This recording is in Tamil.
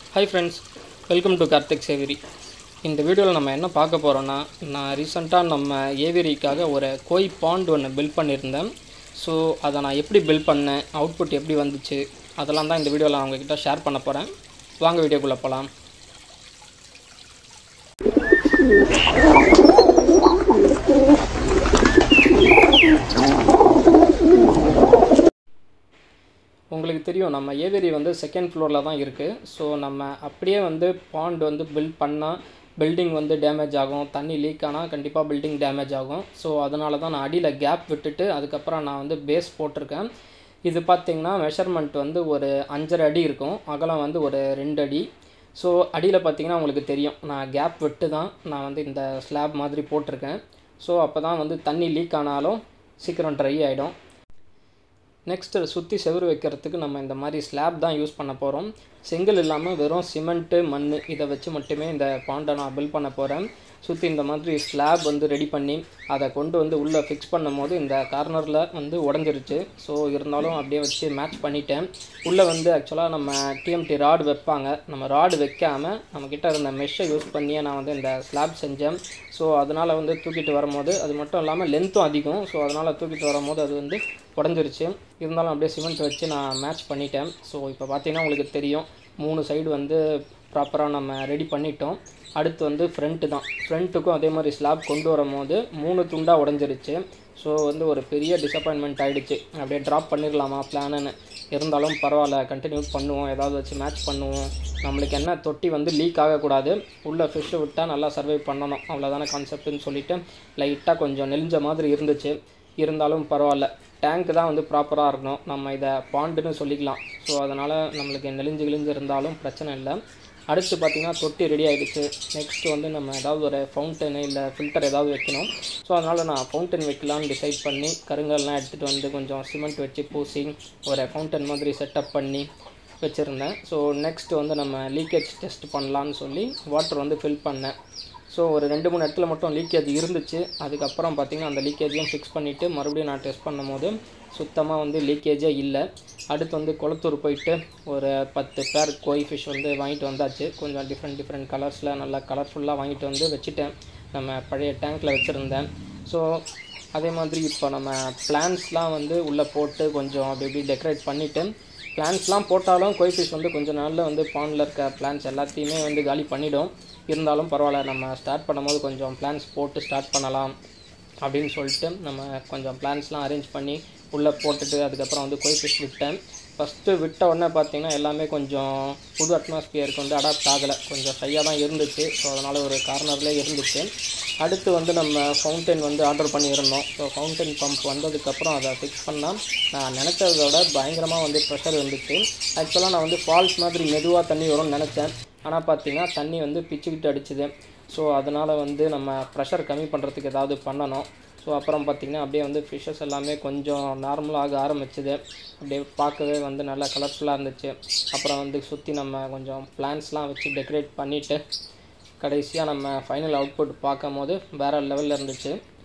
hi friends welcome to Karthik சேவிரி இந்த வீடியோவில் நம்ம என்ன பார்க்க போகிறோன்னா நான் ரீசெண்டாக நம்ம ஏவிரிக்காக ஒரு கோய் பாண்ட் ஒன்று பில்ட் பண்ணியிருந்தேன் ஸோ அதை நான் எப்படி பில்ட் பண்ணேன் அவுட்புட் எப்படி வந்துச்சு அதெல்லாம் தான் இந்த வீடியோவில் அவங்கக்கிட்ட ஷேர் பண்ண போகிறேன் வாங்க வீடியோக்குள்ளே போகலாம் உங்களுக்கு தெரியும் நம்ம ஏவேரி வந்து செகண்ட் ஃப்ளோரில் தான் இருக்குது ஸோ நம்ம அப்படியே வந்து பாண்ட் வந்து பில்ட் பண்ணால் பில்டிங் வந்து டேமேஜ் ஆகும் தண்ணி லீக் ஆனால் கண்டிப்பாக பில்டிங் டேமேஜ் ஆகும் ஸோ அதனால தான் நான் அடியில் கேப் விட்டுட்டு அதுக்கப்புறம் நான் வந்து பேஸ் போட்டிருக்கேன் இது பார்த்திங்கன்னா மெஷர்மெண்ட் வந்து ஒரு அஞ்சரை அடி இருக்கும் அகலம் வந்து ஒரு ரெண்டு அடி ஸோ அடியில் பார்த்தீங்கன்னா உங்களுக்கு தெரியும் நான் கேப் விட்டு தான் நான் வந்து இந்த ஸ்லாப் மாதிரி போட்டிருக்கேன் ஸோ அப்போ தான் வந்து தண்ணி லீக் ஆனாலும் சீக்கிரம் ட்ரை ஆகிடும் நெக்ஸ்ட்டு சுற்றி செவுரு வைக்கிறதுக்கு நம்ம இந்த மாதிரி ஸ்லாப் தான் யூஸ் பண்ண போகிறோம் செங்கல் இல்லாமல் வெறும் சிமெண்ட்டு மண் இதை வச்சு மட்டுமே இந்த பாண்டை நான் பில்ட் பண்ண போகிறேன் சுற்றி இந்த மாதிரி ஸ்லாப் வந்து ரெடி பண்ணி அதை கொண்டு வந்து உள்ளே ஃபிக்ஸ் பண்ணும் போது இந்த கார்னரில் வந்து உடஞ்சிருச்சு ஸோ இருந்தாலும் அப்படியே வச்சு மேட்ச் பண்ணிட்டேன் உள்ளே வந்து ஆக்சுவலாக நம்ம டிஎம்டி ராடு வைப்பாங்க நம்ம ராடு வைக்காமல் நம்மக்கிட்ட இருந்த மெஷ்ஷை யூஸ் பண்ணியே நான் வந்து இந்த ஸ்லாப் செஞ்சேன் ஸோ அதனால் வந்து தூக்கிட்டு வரும்போது அது மட்டும் இல்லாமல் லென்த்தும் அதிகம் ஸோ அதனால் தூக்கிட்டு வரும்போது அது வந்து உடஞ்சிருச்சு இருந்தாலும் அப்படியே சிமெண்ட் வச்சு நான் மேட்ச் பண்ணிட்டேன் ஸோ இப்போ பார்த்தீங்கன்னா உங்களுக்கு தெரியும் மூணு சைடு வந்து ப்ராப்பராக நம்ம ரெடி பண்ணிட்டோம் அடுத்து வந்து ஃப்ரண்ட்டு தான் ஃப்ரண்ட்டுக்கும் அதே மாதிரி ஸ்லாப் கொண்டு வரும்போது மூணு துண்டாக உடஞ்சிருச்சு ஸோ வந்து ஒரு பெரிய டிசப்பாயின்மெண்ட் ஆகிடுச்சு அப்படியே ட்ராப் பண்ணிடலாமா பிளானுன்னு இருந்தாலும் பரவாயில்ல கண்டினியூ பண்ணுவோம் ஏதாவது வச்சு மேட்ச் பண்ணுவோம் நம்மளுக்கு என்ன தொட்டி வந்து லீக் ஆகக்கூடாது உள்ளே ஃபிஷ்ஷு விட்டால் நல்லா சர்வை பண்ணணும் அவ்வளோதான கான்செப்ட்னு சொல்லிவிட்டு லைட்டாக கொஞ்சம் நெளிஞ்ச மாதிரி இருந்துச்சு இருந்தாலும் பரவாயில்ல டேங்க் தான் வந்து ப்ராப்பராக இருக்கணும் நம்ம இதை பாண்டுன்னு சொல்லிக்கலாம் ஸோ அதனால் நம்மளுக்கு நெளிஞ்சு கிழிஞ்சு இருந்தாலும் பிரச்சனை இல்லை அடுத்து பார்த்திங்கன்னா தொட்டி ரெடி ஆகிடுச்சு நெக்ஸ்ட் வந்து நம்ம ஏதாவது ஒரு ஃபவுண்டனு இல்லை ஃபில்டர் ஏதாவது வைக்கணும் ஸோ அதனால் நான் ஃபவுண்டன் வைக்கலான்னு டிசைட் பண்ணி கருங்கல்லாம் எடுத்துகிட்டு வந்து கொஞ்சம் சிமெண்ட் வச்சு பூசி ஒரு ஃபவுண்டன் மாதிரி செட்டப் பண்ணி வச்சுருந்தேன் ஸோ நெக்ஸ்ட் வந்து நம்ம லீக்கேஜ் டெஸ்ட் பண்ணலான்னு சொல்லி வாட்டர் வந்து ஃபில் பண்ணேன் ஸோ ஒரு ரெண்டு மூணு இடத்துல மட்டும் லீக்கேஜ் இருந்துச்சு அதுக்கப்புறம் பார்த்திங்கன்னா அந்த லீக்கேஜையும் ஃபிக்ஸ் பண்ணிவிட்டு மறுபடியும் நான் டெஸ்ட் பண்ணும்போது சுத்தமாக வந்து லீக்கேஜே இல்லை அடுத்து வந்து குளத்தூர் போயிட்டு ஒரு பத்து பேர் கோய் ஃபிஷ் வந்து வாங்கிட்டு வந்தாச்சு கொஞ்சம் டிஃப்ரெண்ட் டிஃப்ரெண்ட் கலர்ஸில் நல்லா கலர்ஃபுல்லாக வாங்கிட்டு வந்து வச்சுட்டேன் நம்ம பழைய டேங்க்கில் வச்சுருந்தேன் ஸோ அதே மாதிரி இப்போ நம்ம பிளான்ஸ்லாம் வந்து உள்ளே போட்டு கொஞ்சம் அப்படி இப்படி டெக்கரேட் பண்ணிவிட்டு பிளான்ஸ்லாம் போட்டாலும் கோய் ஃபிஷ் வந்து கொஞ்சம் நாளில் வந்து பாண்டில் இருக்க பிளான்ஸ் எல்லாத்தையுமே வந்து காலி பண்ணிவிடும் இருந்தாலும் பரவாயில்ல நம்ம ஸ்டார்ட் பண்ணும்போது கொஞ்சம் பிளான்ஸ் போட்டு ஸ்டார்ட் பண்ணலாம் அப்படின்னு சொல்லிட்டு நம்ம கொஞ்சம் பிளான்ஸ்லாம் அரேஞ்ச் பண்ணி உள்ளே போட்டுட்டு அதுக்கப்புறம் வந்து கோய் ஃபிஷ் விட்டேன் ஃபஸ்ட்டு விட்ட உடனே பார்த்தீங்கன்னா எல்லாமே கொஞ்சம் புது அட்மாஸ்பியருக்கு வந்து அடாப்ட் ஆகலை கொஞ்சம் ஷையாக தான் இருந்துச்சு ஸோ அதனால் ஒரு கார்னர்லேயே இருந்துச்சு அடுத்து வந்து நம்ம ஃபவுண்டன் வந்து ஆர்டர் பண்ணியிருந்தோம் ஸோ ஃபவுண்டன் பம்ப் வந்ததுக்கப்புறம் அதை ஃபிக்ஸ் பண்ணால் நான் நினச்சதை விட பயங்கரமாக வந்து ப்ரெஷர் இருந்துச்சு ஆக்சுவலாக நான் வந்து ஃபால்ஸ் மாதிரி மெதுவாக தண்ணி வரும்னு நினச்சேன் ஆனால் பார்த்தீங்கன்னா தண்ணி வந்து பிச்சுக்கிட்டு அடிச்சுது ஸோ அதனால் வந்து நம்ம ப்ரெஷர் கம்மி பண்ணுறதுக்கு ஏதாவது பண்ணணும் ஸோ அப்புறம் பார்த்திங்கன்னா அப்படியே வந்து ஃபிஷ்ஷஸ் எல்லாமே கொஞ்சம் நார்மலாக ஆக ஆரம்பிச்சுது அப்படியே பார்க்கவே வந்து நல்லா கலர்ஃபுல்லாக இருந்துச்சு அப்புறம் வந்து சுற்றி நம்ம கொஞ்சம் பிளான்ஸ்லாம் வச்சு டெக்கரேட் பண்ணிவிட்டு கடைசியாக நம்ம ஃபைனல் அவுட்புட் பார்க்கும் போது வேறு லெவலில் இருந்துச்சு